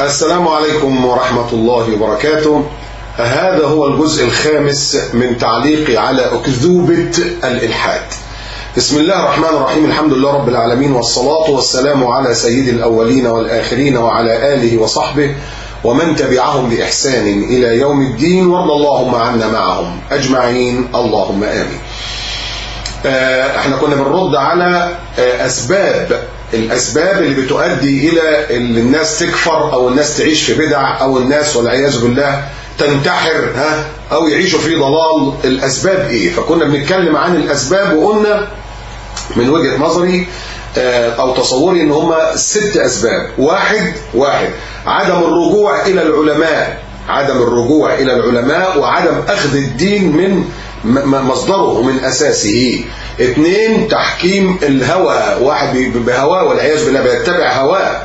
السلام عليكم ورحمة الله وبركاته هذا هو الجزء الخامس من تعليقي على أكذوبة الإلحاد بسم الله الرحمن الرحيم الحمد لله رب العالمين والصلاة والسلام على سيد الأولين والآخرين وعلى آله وصحبه ومن تبعهم بإحسان إلى يوم الدين وارض اللهم عنا معهم أجمعين اللهم آمين احنا كنا بنرد على أسباب الأسباب اللي بتؤدي إلى اللي الناس تكفر أو الناس تعيش في بدع أو الناس والعياذ بالله تنتحر ها أو يعيشوا في ضلال الأسباب إيه فكنا بنتكلم عن الأسباب وقلنا من وجهة نظري أو تصوري إن هما ست أسباب واحد واحد عدم الرجوع إلى العلماء عدم الرجوع إلى العلماء وعدم أخذ الدين من مصدره ومن أساسه اثنين تحكيم الهوى واحد بهواه والعياذ بالله بيتبع هواه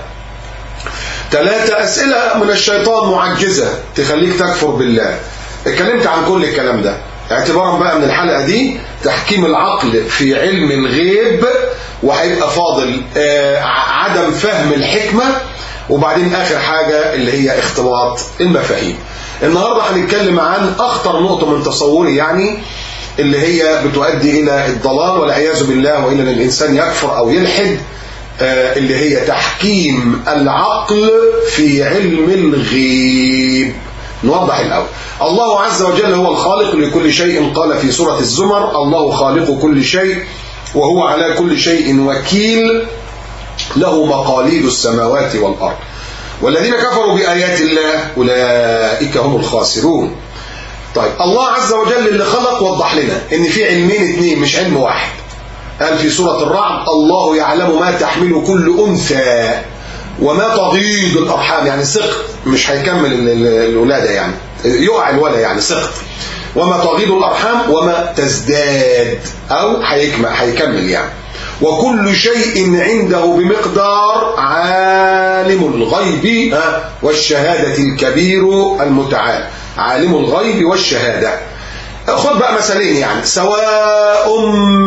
ثلاثة أسئلة من الشيطان معجزة تخليك تكفر بالله اتكلمت عن كل الكلام ده اعتبارا بقى من الحلقة دي تحكيم العقل في علم الغيب وهيبقى فاضل آه عدم فهم الحكمة وبعدين آخر حاجة اللي هي اختلاط المفاهيم النهاردة هنتكلم عن أخطر نقطة من تصوري يعني اللي هي بتؤدي إلى الضلال والعياذ بالله وإلى أن الإنسان يكفر أو يلحد اللي هي تحكيم العقل في علم الغيب نوضح الأول الله عز وجل هو الخالق لكل شيء قال في سورة الزمر الله خالق كل شيء وهو على كل شيء وكيل له مقاليد السماوات والأرض والذين كفروا بآيات الله أولئك هم الخاسرون طيب الله عز وجل اللي خلق وضح لنا ان في علمين اثنين مش علم واحد قال في سورة الرعد الله يعلم ما تحمل كل أنثى وما تغيض الأرحام يعني سقط مش هيكمل الولادة يعني يقع الولد يعني سقط وما تغيض الأرحام وما تزداد أو هيكمل يعني وكل شيء عنده بمقدار عالم الغيب والشهادة الكبير المتعال عالم الغيب والشهادة خد بقى مثالين يعني سواء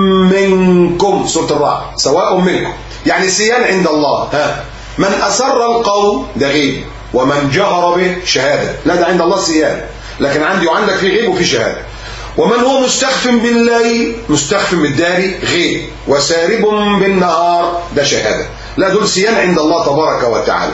منكم سورة الرعد سواء منكم يعني سيان عند الله ها من أسر القول ده غيب ومن جهر به شهادة لا ده عند الله سيان لكن عندي وعندك في غيب وفي شهادة ومن هو مستخف بالليل مستخف بالدار غيب وسارب بالنهار ده شهادة لا دول سيان عند الله تبارك وتعالى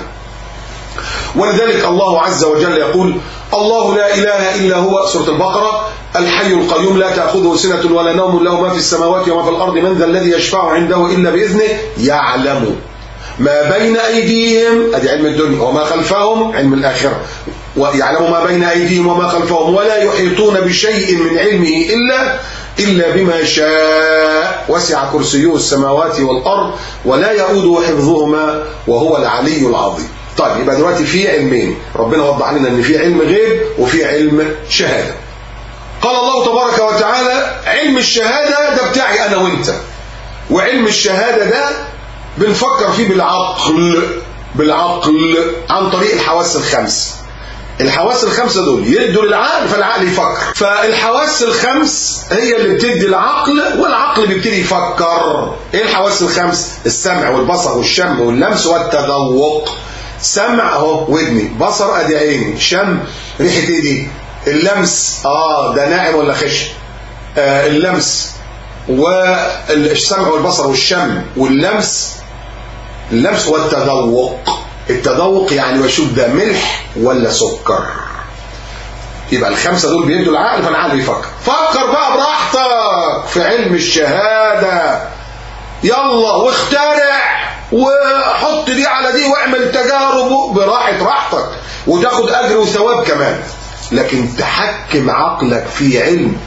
ولذلك الله عز وجل يقول الله لا إله إلا هو سورة البقرة الحي القيوم لا تأخذه سنة ولا نوم له ما في السماوات وما في الأرض من ذا الذي يشفع عنده إلا بإذنه يعلم ما بين أيديهم أدي علم الدنيا وما خلفهم علم الآخرة ويعلم ما بين أيديهم وما خلفهم ولا يحيطون بشيء من علمه إلا إلا بما شاء وسع كرسيه السماوات والأرض ولا يؤوده حفظهما وهو العلي العظيم طيب يبقى دلوقتي في علمين ربنا وضح لنا ان في علم غيب وفي علم شهاده قال الله تبارك وتعالى علم الشهاده ده بتاعي انا وانت وعلم الشهاده ده بنفكر فيه بالعقل بالعقل عن طريق الحواس الخمس الحواس الخمسه دول يدوا للعقل فالعقل يفكر فالحواس الخمس هي اللي بتدي العقل والعقل بيبتدي يفكر ايه الحواس الخمس السمع والبصر والشم واللمس والتذوق سمع اهو ودني بصر ادي عيني شم ريحه ايه دي اللمس اه ده ناعم ولا خشن آه اللمس والسمع والبصر والشم واللمس اللمس والتذوق التذوق يعني بشوف ده ملح ولا سكر يبقى الخمسه دول بيدوا العقل فالعقل بيفكر فكر بقى براحتك في علم الشهاده يلا واخترع وحط دي على دي واعمل تجارب براحة راحتك وتاخد أجر وثواب كمان لكن تحكم عقلك في علم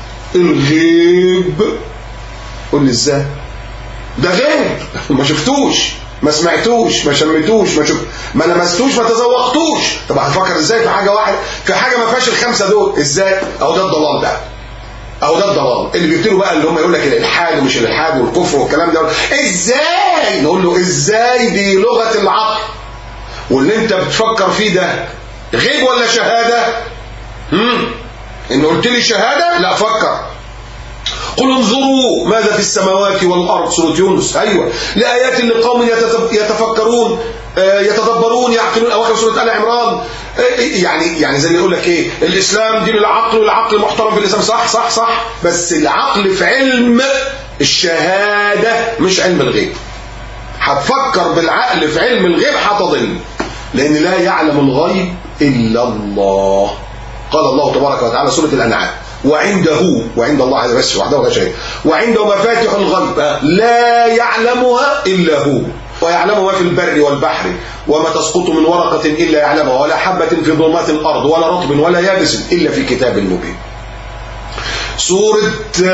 الغيب قول لي ازاي ده غيب ما شفتوش ما سمعتوش ما شمتوش ما شفت ما لمستوش ما تذوقتوش طب هتفكر ازاي في حاجه واحده في حاجه ما فيهاش الخمسه دول ازاي اهو ده الضلال ده اهو ده الضلال اللي بيبتدوا بقى اللي هم يقول لك الالحاد ومش الالحاد والكفر والكلام ده ازاي نقول له ازاي دي لغه العقل واللي انت بتفكر فيه ده غيب ولا شهاده امم ان قلت لي شهاده لا فكر قل انظروا ماذا في السماوات والارض سوره يونس ايوه لايات لقوم يتفكرون يتدبرون يعقلون اواخر سوره ال عمران يعني يعني زي اللي يقول لك ايه الاسلام دين العقل والعقل محترم في الاسلام صح صح صح بس العقل في علم الشهاده مش علم الغيب هتفكر بالعقل في علم الغيب هتضل لان لا يعلم الغيب الا الله قال الله تبارك وتعالى سوره الانعام وعنده وعند الله عز وجل وحده لا شيء وعنده مفاتح الغيب لا يعلمها الا هو ويعلم ما في البر والبحر وما تسقط من ورقة إلا يعلمها ولا حبة في ظلمات الأرض ولا رطب ولا يابس إلا في كتاب مبين سورة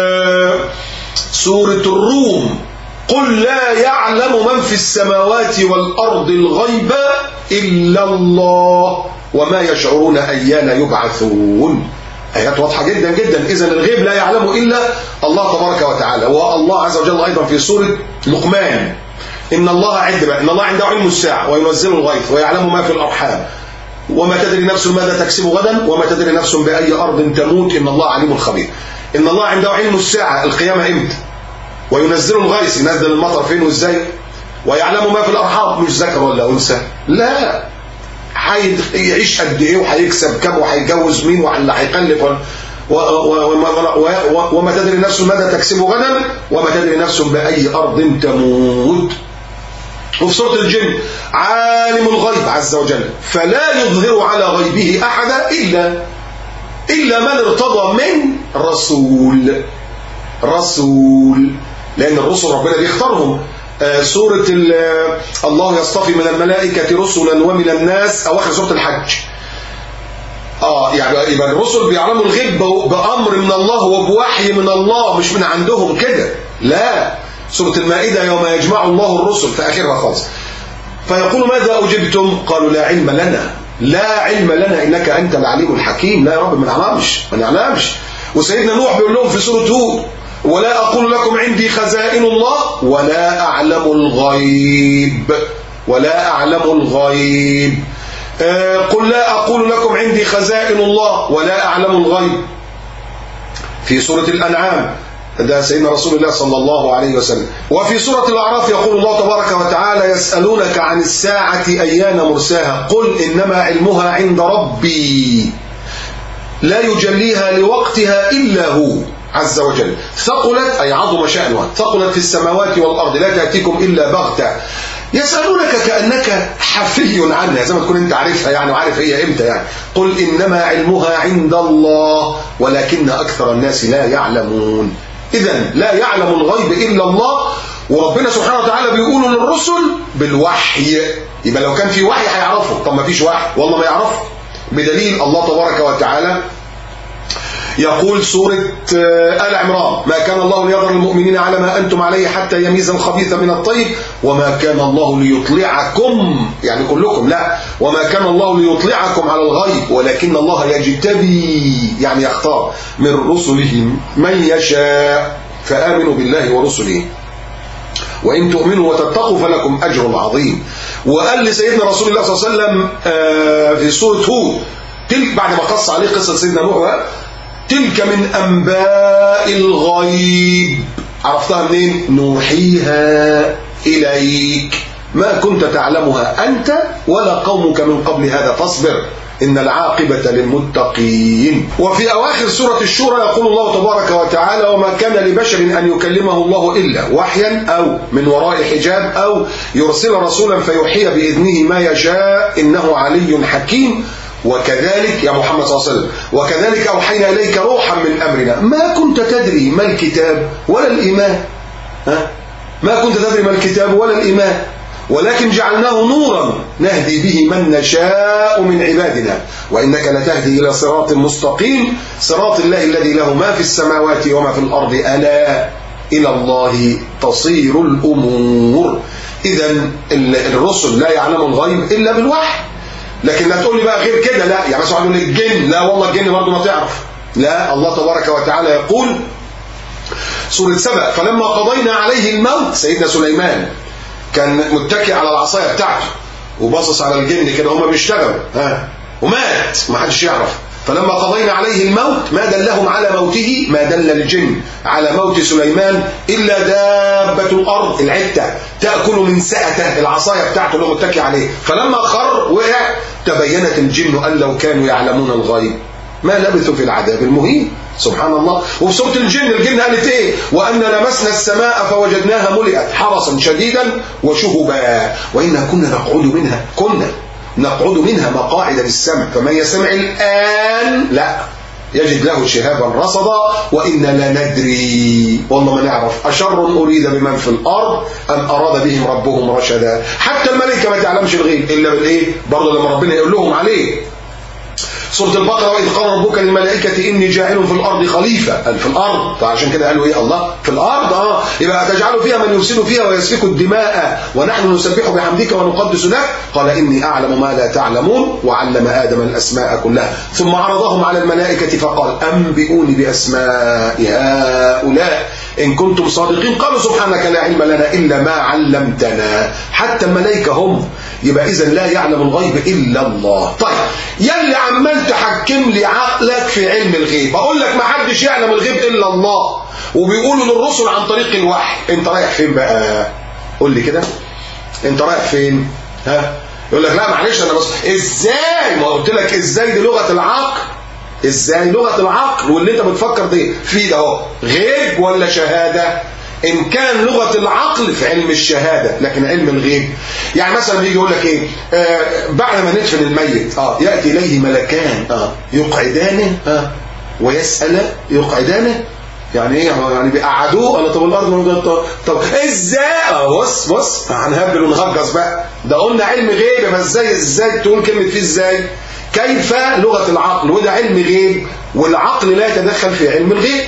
سورة الروم قل لا يعلم من في السماوات والأرض الغيب إلا الله وما يشعرون أيان يبعثون آيات واضحة جدا جدا إذا الغيب لا يعلم إلا الله تبارك وتعالى والله عز وجل أيضا في سورة لقمان إن الله عند بقى إن الله عنده علم الساعة وينزل الغيث ويعلم ما في الأرحام وما تدري نفس ماذا تكسب غدا وما تدري نفس بأي أرض تموت إن الله عليم خبير إن الله عنده علم الساعة القيامة إمتى وينزل الغيث ينزل المطر فين وإزاي ويعلم ما في الأرحام مش ذكر ولا أنثى لا هيعيش قد إيه وهيكسب كم وهيتجوز مين ولا هيخلف وما تدري نفس ماذا تكسب غدا وما تدري نفس بأي أرض تموت وفي سورة الجن عالم الغيب عز وجل فلا يظهر على غيبه أحدا إلا إلا من ارتضى من رسول رسول لأن الرسل ربنا بيختارهم آه سورة الله يصطفي من الملائكة رسلا ومن الناس أواخر سورة الحج اه يعني يبقى الرسل بيعلموا الغيب بأمر من الله وبوحي من الله مش من عندهم كده لا سورة المائدة يوم يجمع الله الرسل في آخرها خالص فيقول ماذا أجبتم قالوا لا علم لنا لا علم لنا إنك أنت العليم الحكيم لا يا رب ما نعلمش ما نعلمش وسيدنا نوح بيقول لهم في سورة هود ولا أقول لكم عندي خزائن الله ولا أعلم الغيب ولا أعلم الغيب آه قل لا أقول لكم عندي خزائن الله ولا أعلم الغيب في سورة الأنعام ده سيدنا رسول الله صلى الله عليه وسلم وفي سورة الأعراف يقول الله تبارك وتعالى يسألونك عن الساعة أيان مرساها قل إنما علمها عند ربي لا يجليها لوقتها إلا هو عز وجل ثقلت أي عظم شأنها ثقلت في السماوات والأرض لا تأتيكم إلا بغتة يسألونك كأنك حفي عنها زي ما تكون انت عارفها يعني وعارف هي امتى يعني قل إنما علمها عند الله ولكن أكثر الناس لا يعلمون إذا لا يعلم الغيب إلا الله وربنا سبحانه وتعالى بيقول للرسل بالوحي يبقى لو كان في وحي هيعرفه طب ما فيش وحي والله ما يعرفه بدليل الله تبارك وتعالى يقول سورة آل عمران ما كان الله ليظهر المؤمنين على ما أنتم عليه حتى يميز الخبيث من الطيب وما كان الله ليطلعكم يعني كلكم لا وما كان الله ليطلعكم على الغيب ولكن الله يجتبي يعني يختار من رسله من يشاء فآمنوا بالله ورسله وإن تؤمنوا وتتقوا فلكم أجر عظيم وقال لسيدنا رسول الله صلى الله عليه وسلم في سورة هود تلك بعد ما قص عليه قصة سيدنا نوح تلك من أنباء الغيب عرفتها منين؟ نوحيها إليك ما كنت تعلمها أنت ولا قومك من قبل هذا فاصبر إن العاقبة للمتقين وفي أواخر سورة الشورى يقول الله تبارك وتعالى وما كان لبشر أن يكلمه الله إلا وحيا أو من وراء حجاب أو يرسل رسولا فيوحي بإذنه ما يشاء إنه علي حكيم وكذلك يا محمد صلى الله عليه وسلم وكذلك أوحينا إليك روحا من أمرنا ما كنت تدري ما الكتاب ولا الإيمان ها؟ ما كنت تدري ما الكتاب ولا الإيمان ولكن جعلناه نورا نهدي به من نشاء من عبادنا وإنك لتهدي إلى صراط مستقيم صراط الله الذي له ما في السماوات وما في الأرض ألا إلى الله تصير الأمور إذا الرسل لا يعلم الغيب إلا بالوحي لكن لا تقول لي بقى غير كده لا يعني مثلا يقول لك الجن لا والله الجن برضه ما تعرف لا الله تبارك وتعالى يقول سورة سبأ فلما قضينا عليه الموت سيدنا سليمان كان متكئ على العصايه بتاعته وباصص على الجن كده هما بيشتغلوا ها ومات ما حدش يعرف فلما قضينا عليه الموت ما دلهم على موته ما دل الجن على موت سليمان إلا دابة الأرض العتة تأكل من سأته العصاية بتاعته اللي متكي عليه فلما خر وقع تبينت الجن أن لو كانوا يعلمون الغيب ما لبثوا في العذاب المهين سبحان الله وفي سورة الجن الجن قالت ايه وأن لمسنا السماء فوجدناها ملئت حرسا شديدا وشهبا وإنا كنا نقعد منها كنا نقعد منها مقاعد للسمع فمن يستمع الآن لا يجد له شهابا رصدا وإنا لا ندري والله ما نعرف أشر أريد بمن في الأرض أم أراد بهم ربهم رشدا حتى الملائكة ما تعلمش الغيب إلا بالإيه برضه لما ربنا يقول لهم عليه سورة البقرة وإذ قال ربك للملائكة إني جاعل في الأرض خليفة قال في الأرض فعشان كده قالوا إيه الله في الأرض آه يبقى تجعل فيها من يفسد فيها ويسفك الدماء ونحن نسبح بحمدك ونقدس لك قال إني أعلم ما لا تعلمون وعلم آدم الأسماء كلها ثم عرضهم على الملائكة فقال أنبئوني بأسماء هؤلاء إن كنتم صادقين قالوا سبحانك لا علم لنا إلا ما علمتنا حتى الملائكة هم يبقى إذا لا يعلم الغيب إلا الله طيب يلي عمال تحكم لي عقلك في علم الغيب أقول لك ما حدش يعلم الغيب إلا الله وبيقولوا للرسل عن طريق الوحي أنت رايح فين بقى قول لي كده أنت رايح فين ها يقول لك لا معلش أنا بس إزاي ما قلت لك إزاي دي لغة العقل ازاي لغه العقل واللي انت بتفكر دي فيه ده اهو غيب ولا شهاده ان كان لغه العقل في علم الشهاده لكن علم الغيب يعني مثلا بيجي يقول لك ايه آه بعد ما ندفن الميت اه ياتي اليه ملكان اه يقعدانه اه ويسال يقعدانه يعني ايه يعني بيقعدوه انا طب الارض موجود طب, طب ازاي اه بص بص هنهبل ونهجص بقى ده قلنا علم غيب بس ازاي ازاي تقول كلمه فيه ازاي كيف لغة العقل وده علم غيب والعقل لا يتدخل في علم الغيب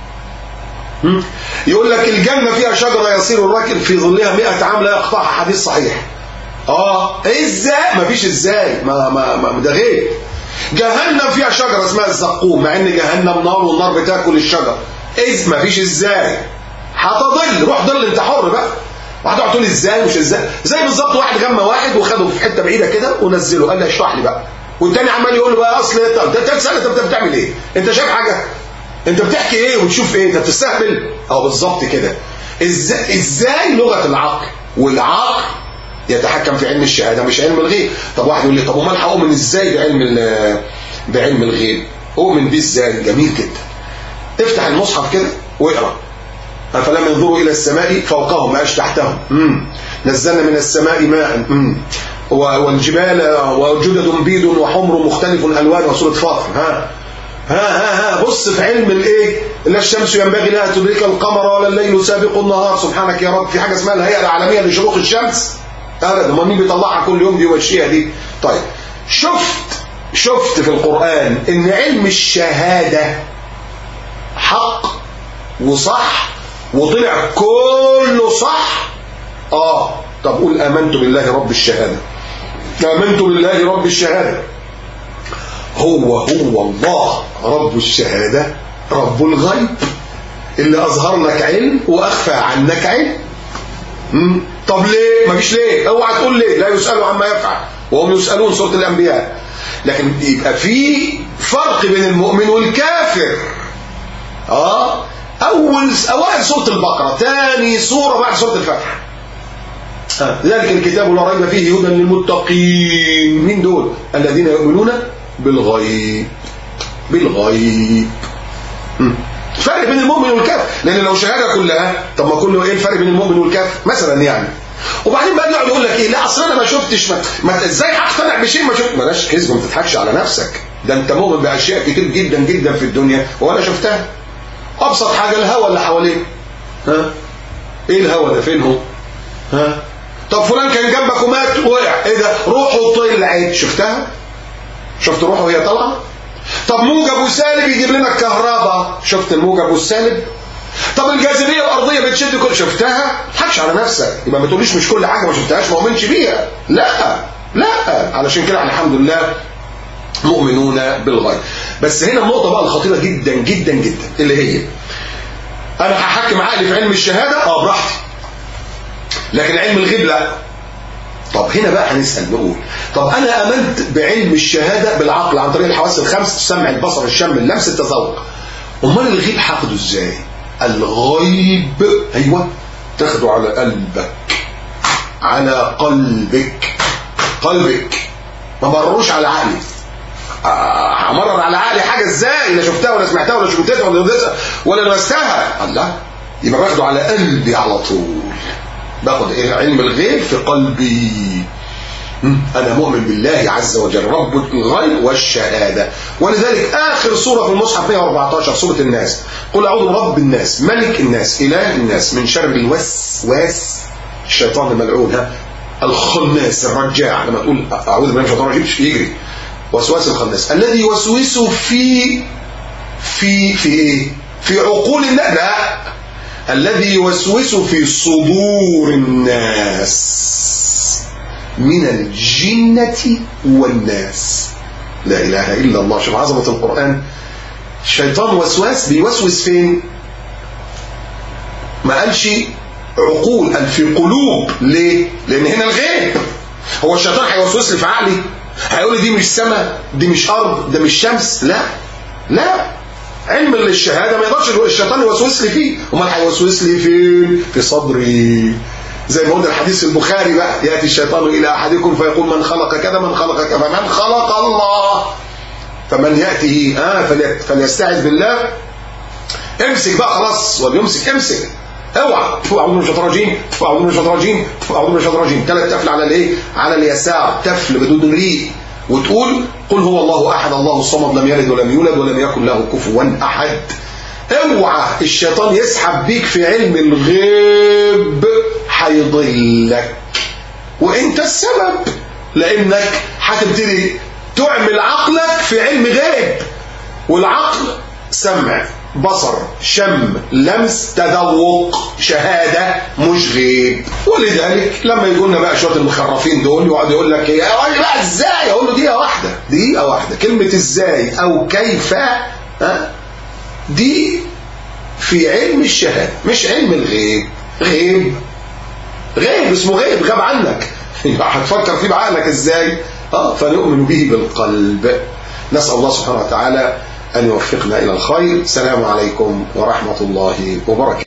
يقول لك الجنة فيها شجرة يصير الراكب في ظلها مئة عام لا يقطعها حديث صحيح اه ازاي مفيش ازاي ما, ما, ما ده غيب جهنم فيها شجرة اسمها الزقوم مع ان جهنم نار والنار بتاكل الشجر إز مفيش ازاي هتضل روح ضل انت حر بقى وهتقعد تقول ازاي مش ازاي زي بالظبط واحد غمى واحد وخده في حته بعيده كده ونزله قال لي اشرح لي بقى والتاني عمال يقول له بقى اصل انت انت بتسال انت بتعمل ايه انت شايف حاجه انت بتحكي ايه وتشوف ايه انت بتستهبل اه بالظبط كده ازاي ازاي لغه العقل والعقل يتحكم في علم الشهاده مش علم الغيب طب واحد يقول لي طب امال هؤمن ازاي بعلم بعلم الغيب اؤمن بيه ازاي جميل جدا افتح المصحف كده واقرا أفلم ينظروا إلى السماء فوقهم ما تحتهم مم. نزلنا من السماء ماء مم. والجبال وجدد بيض وحمر مختلف الوان وسوره فاطر ها ها ها ها بص في علم الايه لا الشمس ينبغي لها تدرك القمر ولا الليل سابق النهار سبحانك يا رب في حاجه اسمها الهيئه العالميه لشروق الشمس ابدا امال مين بيطلعها كل يوم دي ويمشيها دي طيب شفت شفت في القران ان علم الشهاده حق وصح وطلع كله صح اه طب قول امنت بالله رب الشهاده آمنت بالله رب الشهادة هو هو الله رب الشهادة رب الغيب اللي أظهر لك علم وأخفى عنك علم مم. طب ليه؟ مفيش ليه؟ اوعى تقول ليه؟ لا يسألوا عما يفعل وهم يسألون سورة الأنبياء لكن يبقى في فرق بين المؤمن والكافر اه أول أوائل سورة البقرة ثاني سورة بعد سورة الفتح ذلك الكتاب لا ريب فيه هدى للمتقين مين دول الذين يؤمنون بالغيب بالغيب فرق بين المؤمن والكافر لان لو شهاده كلها طب ما كله ايه الفرق بين المؤمن والكافر مثلا يعني وبعدين بقى يقعد يقول لك ايه لا اصل انا ما شفتش ما, ما ازاي هقتنع بشيء ما شفت بلاش كذب ما تضحكش على نفسك ده انت مؤمن باشياء كتير جدا جدا في الدنيا ولا شفتها ابسط حاجه الهواء اللي حواليك ها ايه الهواء ده فين هو ها طب فلان كان جنبك ومات وقع ايه ده روحه طلعت شفتها شفت روحه وهي طالعه طب موجب وسالب يجيب لنا الكهرباء شفت الموجب والسالب طب الجاذبيه الارضيه بتشد كل شفتها ما تضحكش على نفسك يبقى ما تقوليش مش كل حاجه ما شفتهاش ما اؤمنش بيها لا لا علشان كده الحمد لله مؤمنون بالغيب بس هنا النقطه بقى الخطيره جدا جدا جدا اللي هي انا هحكم عقلي في علم الشهاده اه براحتي لكن علم الغيب لا طب هنا بقى هنسأل نقول طب أنا آمنت بعلم الشهادة بالعقل عن طريق الحواس الخمس السمع البصر الشم اللمس التذوق أمال الغيب هاخده إزاي الغيب أيوة تاخده على قلبك على قلبك قلبك ما مرروش على عقلي آه، همرر على عقلي حاجة ازاي لا شفتها ولا سمعتها ولا شفتها ولا لمستها ولا لمستها الله يبقى باخده على قلبي على طول باخد ايه علم الغيب في قلبي مم. انا مؤمن بالله عز وجل رب الغيب والشهاده ولذلك اخر سوره في المصحف 114 سوره الناس قل اعوذ برب الناس ملك الناس اله الناس من شر الوسواس الشيطان الملعون ها الخناس الرجاع لما تقول اعوذ بالله من الشيطان الرجيم يجري وسواس الخناس الذي يوسوس في في في ايه في عقول الناس لا الذي يوسوس في صدور الناس من الجنة والناس لا إله إلا الله شوف عظمة القرآن الشيطان وسواس بيوسوس فين ما قالش عقول قال في قلوب ليه لأن هنا الغيب هو الشيطان هيوسوس لي في عقلي هيقول لي دي مش سماء دي مش أرض ده مش شمس لا لا علم الشهاده ما يقدرش الشيطان يوسوس لي فيه امال هيوسوس لي فين في صدري زي ما قلنا الحديث البخاري بقى ياتي الشيطان الى احدكم فيقول من خلق كذا من خلق كذا فمن خلق الله فمن ياتي اه فلي- فليستعذ بالله امسك بقى خلاص وبيمسك امسك اوعى تفوق اعوذ من الشيطان الرجيم تفوق اعوذ من الشيطان الرجيم تفوق اعوذ من الشيطان الرجيم ثلاث تفل على الايه على اليسار تفل بدون ريق وتقول قل هو الله احد الله الصمد لم يلد ولم يولد ولم يكن له كفوا احد اوعى الشيطان يسحب بيك في علم الغيب هيضلك وانت السبب لانك هتبتدي تعمل عقلك في علم غيب والعقل سمع بصر شم لمس تذوق شهادة مش غيب ولذلك لما يقولنا بقى شوية المخرفين دول يقعد يقول لك ايه يا راجل بقى ازاي اقول له دقيقة واحدة دقيقة واحدة كلمة ازاي او كيف ها دي في علم الشهادة مش علم الغيب غيب غيب اسمه غيب غاب عنك يبقى هتفكر فيه بعقلك ازاي اه فنؤمن به بالقلب نسأل الله سبحانه وتعالى أن يوفقنا إلى الخير السلام عليكم ورحمة الله وبركاته